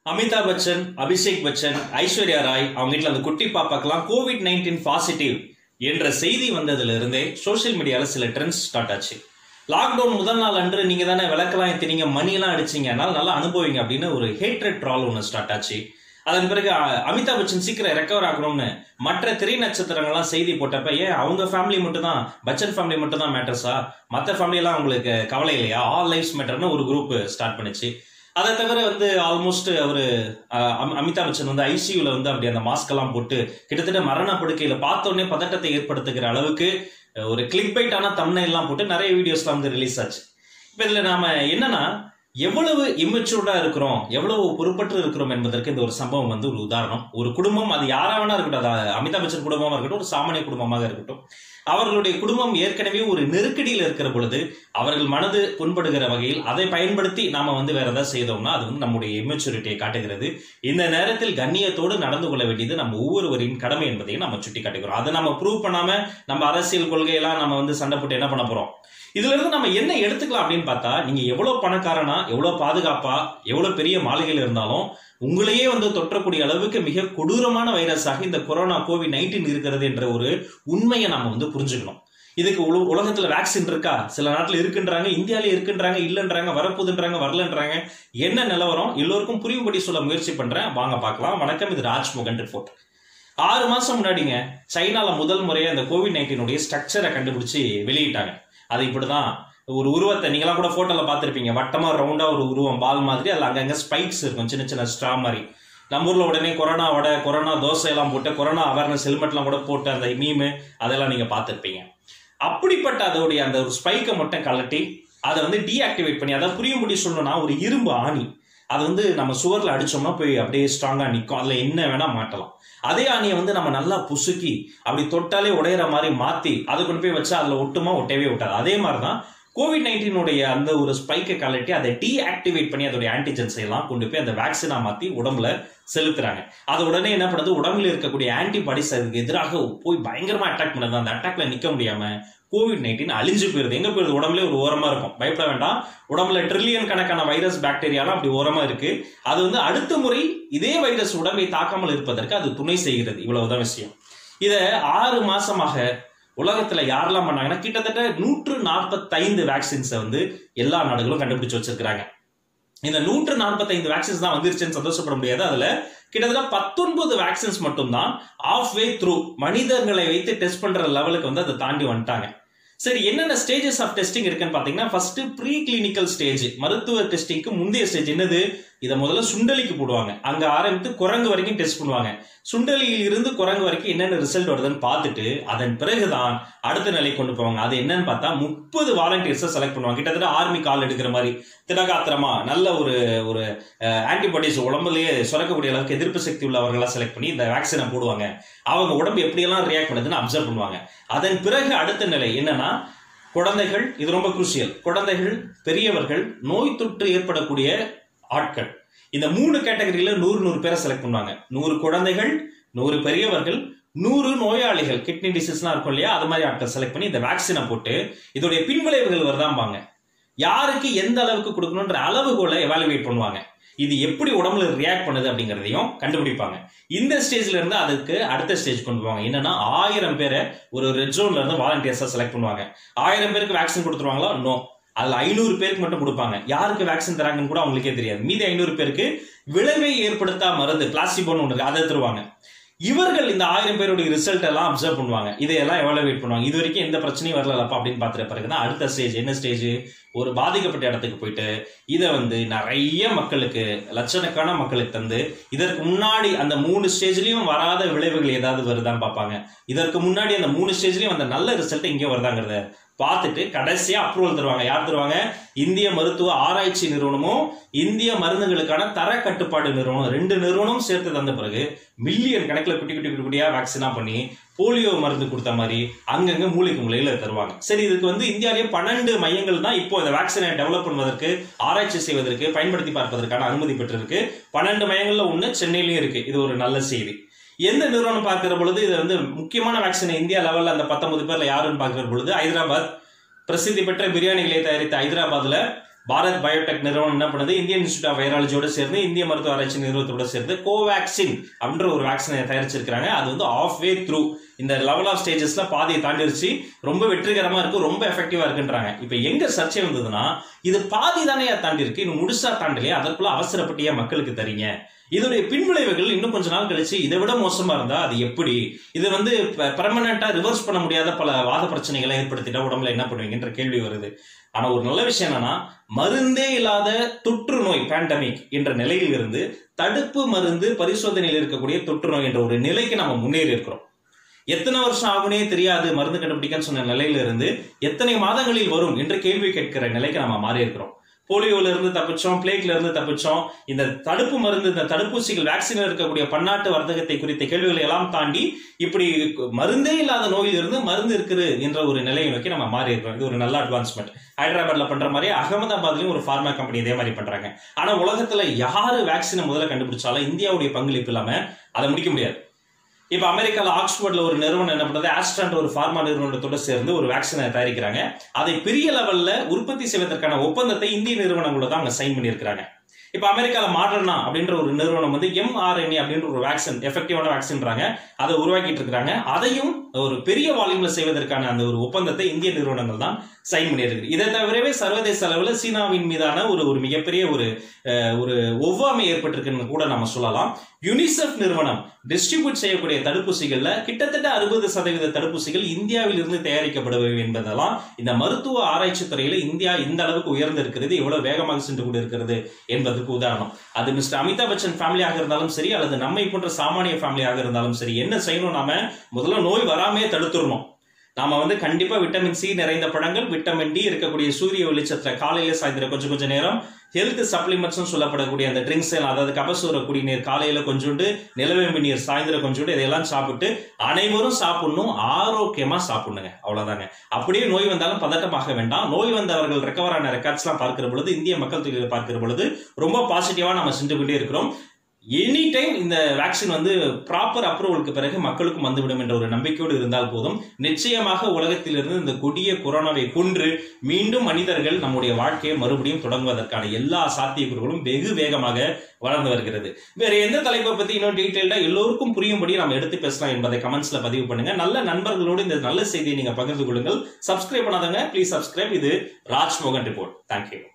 அமிதாப் பச்சன் அபிஷேக் பச்சன் ஐஸ்வர்யா ராய் அவங்க வீட்டில் அந்த குட்டி பாப்பாக்கெல்லாம் கோவிட் நைன்டீன் பாசிட்டிவ் என்ற செய்தி வந்ததுல இருந்தே சோஷியல் மீடியாவில் சில ட்ரெண்ட்ஸ் ஸ்டார்ட் ஆச்சு லாக்டவுன் முதல் நாள் அன்று நீங்க தானே விளக்கெல்லாம் ஏற்றினீங்க மணியெல்லாம் அடிச்சீங்க அதனால நல்லா அனுபவிங்க அப்படின்னு ஒரு ஹேட்ரட் ட்ரால் ஒன்று ஸ்டார்ட் ஆச்சு அதன் பிறகு அ- அமிதாப் பச்சன் சீக்கிரம் ரெக்கவர் ஆகணும்னு மற்ற திரை நட்சத்திரங்கள்லாம் செய்தி போட்டப்ப ஏன் அவங்க ஃபேமிலி மட்டும் தான் பச்சன் ஃபேமிலி மட்டும் தான் மேட்டர்ஸா மற்ற ஃபேமிலியெல்லாம் உங்களுக்கு கவலை இல்லையா ஆல் லைஃப்ஸ் மேட்டர்னு ஒரு குரூப் ஸ்டார்ட் பண்ணுச்சு அதை தவிர வந்து ஆல்மோஸ்ட் அவர் அமிதாப் பச்சன் வந்து ஐசியூல வந்து அப்படி அந்த மாஸ்க் எல்லாம் போட்டு கிட்டத்தட்ட மரண படுக்கையில பார்த்த உடனே பதட்டத்தை ஏற்படுத்துகிற அளவுக்கு அஹ், ஒரு கிளிக் பைட்டான தம்னை எல்லாம் போட்டு நிறைய வீடியோஸ்லாம் வந்து ரிலீஸ் ஆச்சு இப்போ இதுல நாம என்னன்னா எவ்வளவு இம்மெச்சூர்டா இருக்கிறோம் எவ்வளவு பொறுப்பற்று இருக்கிறோம் என்பதற்கு இந்த ஒரு சம்பவம் வந்து ஒரு உதாரணம் ஒரு குடும்பம் அது யாரா வேணா இருக்கட்டும் அது அமிதாப் பச்சன் குடும்பமா இருக்கட்டும் ஒரு சாமானிய குடும்பமாக இருக்கட்டும் அவர்களுடைய குடும்பம் ஏற்கனவே ஒரு நெருக்கடியில் இருக்கிற பொழுது அவர்கள் மனது புண்படுகிற வகையில் அதை பயன்படுத்தி நாம வந்து வேற ஏதாவது செய்தோம்னா அது வந்து நம்முடைய இம்மெச்சூரிட்டியை காட்டுகிறது இந்த நேரத்தில் கண்ணியத்தோடு நடந்து கொள்ள வேண்டியது நம்ம ஒவ்வொருவரின் கடமை என்பதையும் நம்ம சுட்டி காட்டுகிறோம் அதை நம்ம ப்ரூவ் பண்ணாம நம்ம அரசியல் கொள்கையெல்லாம் நம்ம வந்து சண்டை போட்டு என்ன பண்ண போறோம் இதுல இருந்து நம்ம என்ன எடுத்துக்கலாம் அப்படின்னு பார்த்தா நீங்க எவ்வளவு பணக்காரனா எவ்வளவு பாதுகாப்பா எவ்வளவு பெரிய மாளிகையில் இருந்தாலும் உங்களையே வந்து தொற்றக்கூடிய அளவுக்கு மிக கொடூரமான வைரஸாக இந்த கொரோனா கோவிட் நைன்டீன் இருக்கிறது என்ற ஒரு உண்மையை நம்ம வந்து புரிஞ்சுக்கணும் இதுக்கு உல- உலகத்துல வேக்சின் இருக்கா சில நாட்டுல இருக்குன்றாங்க இந்தியாலே இருக்குன்றாங்க இல்லன்றாங்க வரப்போகுதுன்றாங்க வரலன்றாங்க என்ன நிலவரம் எல்லோருக்கும் புரியும்படி சொல்ல முயற்சி பண்றேன் வாங்க பார்க்கலாம் வணக்கம் இது ராஜ்மோகன் ரிப்போர்ட் ஆறு மாசம் முன்னாடிங்க சைனால முதல் முறையா இந்த கோவிட் நைன்டீனுடைய ஸ்ட்ரக்சரை கண்டுபிடிச்சு வெளியிட்டாங்க அது இப்படிதான் ஒரு உருவத்தை நீங்களாம் கூட போட்டோல பார்த்திருப்பீங்க வட்டமா ரவுண்டா ஒரு உருவம் பால் மாதிரி அதுல அங்கங்க ஸ்பைக்ஸ் இருக்கும் சின்ன சின்ன ஸ்ட்ரா மாதிரி நம்ம ஊர்ல உடனே கொரோனா வடை கொரோனா தோசை எல்லாம் போட்டு கொரோனா அவேர்னஸ் ஹெல்மெட்லாம் கூட போட்டு அந்த மீமு அதெல்லாம் நீங்க பார்த்திருப்பீங்க அப்படிப்பட்ட அதோடைய அந்த ஒரு ஸ்பைக்கை மட்டும் கலட்டி அதை வந்து டீஆக்டிவேட் பண்ணி அதை புரியும்படி சொல்லணும்னா ஒரு இரும்பு ஆணி அது வந்து நம்ம சுவர்ல அடிச்சோம்னா போய் அப்படியே ஸ்ட்ராங்கா நிற்கும் அதுல என்ன வேணா மாட்டலாம் அதே ஆணியை வந்து நம்ம நல்லா புசுக்கி அப்படி தொட்டாலே உடையிற மாதிரி மாத்தி அதை கொண்டு போய் வச்சா அதுல ஒட்டுமா ஒட்டவே ஒட்டாது அதே மாதிரி தான் கோவிட் நைன்டீனுடைய அந்த ஒரு ஸ்பைக்கை கலட்டி அதை டீஆக்டிவேட் பண்ணி அதோடைய ஆன்டிஜென்ஸ் எல்லாம் கொண்டு போய் அந்த வேக்சினா மாத்தி உடம்புல செலுத்துறாங்க அது உடனே என்ன பண்ணுது உடம்புல இருக்கக்கூடிய ஆன்டிபாடிஸ் அதுக்கு எதிராக போய் பயங்கரமா அட்டாக் பண்ணுது அந்த அட்டாக்ல நிக்க முடியாம கோவிட் நைன்டீன் அழிஞ்சு போயிருது எங்க போயிருது உடம்புல ஒரு ஓரமா இருக்கும் பயப்பட வேண்டாம் உடம்புல ட்ரில்லியன் கணக்கான வைரஸ் பாக்டீரியாலாம் அப்படி ஓரமா இருக்கு அது வந்து அடுத்த முறை இதே வைரஸ் உடம்பை தாக்காமல் இருப்பதற்கு அது துணை செய்கிறது இவ்வளவுதான் விஷயம் இத ஆறு மாசமாக உலகத்துல யாரெல்லாம் பண்ணாங்கன்னா கிட்டத்தட்ட நூற்று நாற்பத்தைந்து வேக்சின்ஸை வந்து எல்லா நாடுகளும் கண்டுபிடிச்சு வச்சிருக்கிறாங்க இந்த நூற்று நாற்பத்தைந்து வேக்சின்ஸ் தான் வந்துருச்சுன்னு சந்தோஷப்பட முடியாது அதுல கிட்டத்தட்ட பத்தொன்பது வேக்சின்ஸ் மட்டும்தான் ஆஃப் வே த்ரூ மனிதர்களை வைத்து டெஸ்ட் பண்ற லெவலுக்கு வந்து அதை தாண்டி வந்துட்டாங்க சரி என்னென்ன ஸ்டேஜஸ் ஆஃப் டெஸ்டிங் இருக்குன்னு பாத்தீங்கன்னா ஃபர்ஸ்ட் ப்ரீ கிளினிக்கல் ஸ்டேஜ் மருத்துவ டெஸ்டிங்க்கு முந்தைய ஸ்டேஜ் என்னது இதை முதல்ல சுண்டலிக்கு போடுவாங்க அங்க ஆரம்பித்து குரங்கு வரைக்கும் டெஸ்ட் பண்ணுவாங்க சுண்டலியில் இருந்து குரங்கு வரைக்கும் என்னென்ன ரிசல்ட் வருதுன்னு பார்த்துட்டு அதன் பிறகுதான் அடுத்த நிலை கொண்டு போவாங்க அது என்னன்னு பார்த்தா முப்பது வாலண்டியர்ஸை செலக்ட் பண்ணுவாங்க கிட்டத்தட்ட ஆர்மி கால் எடுக்கிற மாதிரி திடகாத்திரமா நல்ல ஒரு ஒரு ஆன்டிபாடிஸ் உடம்புலயே சுரக்கக்கூடிய அளவுக்கு எதிர்ப்பு சக்தி உள்ளவர்களா செலக்ட் பண்ணி இந்த வேக்சினை போடுவாங்க அவங்க உடம்பு எப்படியெல்லாம் ரியாக்ட் பண்ணுதுன்னு அப்சர்வ் பண்ணுவாங்க அதன் பிறகு அடுத்த நிலை என்னன்னா குழந்தைகள் இது ரொம்ப குரூசியல் குழந்தைகள் பெரியவர்கள் நோய் தொற்று ஏற்படக்கூடிய ஆட்கள் இந்த மூணு கேட்டகரியில நூறு நூறு பேரை செலக்ட் பண்ணுவாங்க நூறு குழந்தைகள் நூறு பெரியவர்கள் நூறு நோயாளிகள் கிட்னி டிசீஸ்லாம் இருக்கும் இல்லையா அது மாதிரி ஆட்கள் செலக்ட் பண்ணி இந்த வேக்சினை போட்டு இதோடைய பின்விளைவுகள் வருதாம்பாங்க யாருக்கு எந்த அளவுக்கு கொடுக்கணுன்ற அளவுகோலை எவாலுவேட் பண்ணுவாங்க இது எப்படி உடம்புல ரியாக்ட் பண்ணுது அப்படிங்கறதையும் கண்டுபிடிப்பாங்க இந்த ஸ்டேஜ்ல இருந்து அதுக்கு அடுத்த ஸ்டேஜ் கொண்டு போவாங்க என்னன்னா ஆயிரம் பேரை ஒரு ரெட் ஜோன்ல இருந்து வாலண்டியர்ஸா செலக்ட் பண்ணுவாங்க ஆயிரம் பேருக்கு வேக்சின் கொடுத்துருவாங்களா நோ அதுல ஐநூறு பேருக்கு மட்டும் கொடுப்பாங்க யாருக்கு வேக்சின் தராங்கன்னு கூட அவங்களுக்கே தெரியாது மீதி ஐநூறு பேருக்கு விளைவை ஏற்படுத்தா மருந்து பிளாஸ்டிபோன்னு ஒன்று இருக்கு அதை தருவாங்க இவர்கள் இந்த ஆயிரம் பேருடைய ரிசல்ட் எல்லாம் அப்சர்வ் பண்ணுவாங்க இதையெல்லாம் எவாலுவேட் பண்ணுவாங்க இது வரைக்கும் எந்த பிரச்சனையும் வரலப்பா அப்படின்னு பார்த்துட்ட பிறகு தான் அடுத்த ஸ்டேஜ் என்ன ஸ்டேஜ் ஒரு பாதிக்கப்பட்ட இடத்துக்கு போயிட்டு இதை வந்து நிறைய மக்களுக்கு லட்சக்கணக்கான மக்களுக்கு தந்து இதற்கு முன்னாடி அந்த மூணு ஸ்டேஜ்லயும் வராத விளைவுகள் ஏதாவது வருதான்னு பார்ப்பாங்க இதற்கு முன்னாடி அந்த மூணு ஸ்டேஜ்லயும் அந்த நல்ல ரிசல்ட் இங்கே வருதாங்கிறத பார்த்துட்டு கடைசியா அப்ரூவல் தருவாங்க யார் தருவாங்க இந்திய மருத்துவ ஆராய்ச்சி நிறுவனமும் இந்திய மருந்துகளுக்கான தர கட்டுப்பாடு நிறுவனம் ரெண்டு நிறுவனமும் சேர்த்து தந்த பிறகு மில்லியன் கணக்கில் குட்டி குட்டி குட்டி குட்டியா வேக்சினா பண்ணி போலியோ மருந்து கொடுத்த மாதிரி அங்கங்க மூலிகை முறையில தருவாங்க சரி இதுக்கு வந்து இந்தியாவிலேயே பன்னெண்டு மையங்கள் தான் இப்போ இந்த வேக்சினை டெவலப் பண்ணுவதற்கு ஆராய்ச்சி செய்வதற்கு பயன்படுத்தி பார்ப்பதற்கான அனுமதி பெற்றிருக்கு பன்னெண்டு மையங்கள்ல ஒண்ணு சென்னையிலயும் இருக்கு இது ஒரு நல்ல செய்தி எந்த நிறுவனம் பார்க்கிற பொழுது இது வந்து முக்கியமான வேக்சினை இந்தியா லெவல்ல அந்த பத்தொன்பது பேர்ல யாருன்னு பார்க்கிற பொழுது ஹைதராபாத் பிரசித்தி பெற்ற பிரியாணிகளை தயாரித்த ஹைதராபாத்ல பாரத் பயோடெக் நிறுவனம் என்ன பண்ணுது இந்தியன் இன்ஸ்டியூட் ஆஃப் வைராலஜியோட சேர்ந்து இந்திய மருத்துவ ஆராய்ச்சி நிறுவனத்தோட சேர்ந்து கோவேக்சின் அப்படின்ற ஒரு வேக்சினை தயாரிச்சிருக்காங்க அது வந்து ஆஃப் வே த்ரூ இந்த லெவல் ஆஃப் ஸ்டேஜஸ்ல பாதியை தாண்டிருச்சு ரொம்ப வெற்றிகரமா இருக்கு ரொம்ப எஃபெக்டிவா இருக்குன்றாங்க இப்போ எங்க சர்ச்சை வந்ததுன்னா இது பாதி தானே தாண்டி இருக்கு இன்னும் முழுசா தாண்டலையே அதற்குள்ள அவசரப்பட்டு ஏன் மக்களுக்கு தரீங்க இதோடைய பின்விளைவுகள் இன்னும் கொஞ்ச நாள் கழிச்சு இதை விட மோசமா இருந்தா அது எப்படி இது வந்து பெர்மனண்டா ரிவர்ஸ் பண்ண முடியாத பல வாத பிரச்சனைகளை ஏற்படுத்திட்டா உடம்புல என்ன பண்ணுவீங்கன்ற கேள்வி வருது ஆனா ஒரு நல்ல விஷயம் என்னன்னா மருந்தே இல்லாத தொற்று நோய் பேண்டமிக் என்ற நிலையில் இருந்து தடுப்பு மருந்து பரிசோதனையில் இருக்கக்கூடிய தொற்று நோய் என்ற ஒரு நிலைக்கு நம்ம முன்னேறி இருக்கிறோம் எத்தனை வருஷம் ஆகுனே தெரியாது மருந்து கண்டுபிடிக்கன்னு சொன்ன நிலையில இருந்து எத்தனை மாதங்களில் வரும் என்று கேள்வி கேட்கிற நிலைக்கு நம்ம மாறி இருக்கிறோம் போலியோல இருந்து தப்பிச்சோம் பிளேக்ல இருந்து தப்பிச்சோம் இந்த தடுப்பு மருந்து இந்த தடுப்பூசிகள் வேக்சின்ல இருக்கக்கூடிய பன்னாட்டு வர்த்தகத்தை குறித்த கேள்விகளை எல்லாம் தாண்டி இப்படி மருந்தே இல்லாத நோயில் இருந்து மருந்து இருக்குது என்ற ஒரு நிலையை நோக்கி நம்ம மாறி இருக்கிறோம் இது ஒரு நல்ல அட்வான்ஸ்மெண்ட் ஹைதராபாத்ல பண்ற மாதிரி அகமதாபாத்லயும் ஒரு ஃபார்மா கம்பெனி இதே மாதிரி பண்றாங்க ஆனா உலகத்துல யாரு வேக்சினை முதல்ல கண்டுபிடிச்சாலும் இந்தியாவுடைய பங்களிப்பு இல்லாம அதை முடிக்க முடியாது இப்போ அமெரிக்கால ஆக்ஸ்போர்ட்ல ஒரு நிறுவனம் என்ன பண்ணுறது ஆஸ்ட்ரான்ற ஒரு ஃபார்மா நிறுவனத்தோட சேர்ந்து ஒரு வேக்சினை தயாரிக்கிறாங்க அதை பெரிய லெவல்ல உற்பத்தி செய்வதற்கான ஒப்பந்தத்தை இந்திய நிறுவனங்களோட தான் அவங்க சைன் பண்ணியிருக்கிறாங்க இப்போ அமெரிக்கால மாடர்னா அப்படின்ற ஒரு நிறுவனம் வந்து எம்ஆர்என்ஏ அப்படின்ற ஒரு வேக்சின் எஃபெக்டிவான வேக்சின்றாங்க அதை உருவாக்கிட்டு இருக்கிறாங்க அதையும் ஒரு பெரிய வால்யூம்ல செய்வதற்கான அந்த ஒரு ஒப்பந்தத்தை இந்திய நிறுவனங்கள் தான் சைன் பண்ணியிருக்கு இதை தவிரவே சர்வதேச அளவில் சீனாவின் மீதான ஒரு ஒரு மிகப்பெரிய ஒரு ஒரு ஒவ்வாமை ஏற்பட்டிருக்குன்னு கூட நம்ம சொல்லலாம் யுனிசெஃப் நிறுவனம் டிஸ்ட்ரிபியூட் செய்யக்கூடிய தடுப்பூசிகள்ல கிட்டத்தட்ட அறுபது சதவீத தடுப்பூசிகள் இந்தியாவில் இருந்து தயாரிக்கப்படுபவை என்பதெல்லாம் இந்த மருத்துவ ஆராய்ச்சி துறையில இந்தியா இந்த அளவுக்கு உயர்ந்து இருக்கிறது எவ்வளவு வேகமாக சென்று கொண்டு இருக்கிறது என்பதற்கு உதாரணம் அது மிஸ்டர் அமிதாப் பச்சன் ஃபேமிலியாக இருந்தாலும் சரி அல்லது நம்மை போன்ற சாமானிய ஃபேமிலியாக இருந்தாலும் சரி என்ன செய்யணும் நாம முதல்ல நோய் வராமே தடுத்துடணும் நாம வந்து கண்டிப்பா விட்டமின் சி நிறைந்த பழங்கள் விட்டமின் டி இருக்கக்கூடிய சூரிய வெளிச்சத்துல காலையில சாயந்தரம் கொஞ்சம் கொஞ்சம் நேரம் ஹெல்த் சப்ளிமெண்ட்ஸ் சொல்லப்படக்கூடிய அந்த ட்ரிங்க்ஸ் அதாவது கபசூர குடிநீர் காலையில கொஞ்சோண்டு நிலவேம்பு நீர் சாயந்தரம் கொஞ்சோண்டு இதெல்லாம் சாப்பிட்டு அனைவரும் சாப்பிடணும் ஆரோக்கியமா சாப்பிடணுங்க அவ்வளவுதாங்க அப்படியே நோய் வந்தாலும் பதட்டமாக வேண்டாம் நோய் வந்தவர்கள் ரெக்கவர் ஆன ரெக்கார்ட்ஸ் எல்லாம் பார்க்கிற பொழுது இந்திய மக்கள் தொகையை பார்க்கிற பொழுது ரொம்ப பாசிட்டிவா நம்ம சென்று கொண்டே இருக்கிறோம் எனி டைம் இந்த வேக்சின் வந்து ப்ராப்பர் அப்ரூவலுக்கு பிறகு மக்களுக்கும் வந்துவிடும் என்ற ஒரு நம்பிக்கையோடு இருந்தால் போதும் நிச்சயமாக உலகத்திலிருந்து இந்த கொடிய கொரோனாவை கொன்று மீண்டும் மனிதர்கள் நம்முடைய வாழ்க்கையை மறுபடியும் தொடங்குவதற்கான எல்லா சாத்தியக்கூறுகளும் வெகு வேகமாக வளர்ந்து வருகிறது வேற எந்த தலைப்பை பத்தி இன்னும் டீட்டெயில்டா எல்லோருக்கும் புரியும்படி நம்ம எடுத்து பேசலாம் என்பதை கமெண்ட்ஸ்ல பதிவு பண்ணுங்க நல்ல நண்பர்களோடு இந்த நல்ல செய்தியை நீங்க பகிர்ந்து கொள்ளுங்கள் சப்ஸ்கிரைப் பண்ணாதவங்க ப்ளீஸ் சப்ஸ்கிரைப் இது ராஜ்மோகன் ரிப்போர்ட் தேங்க்யூ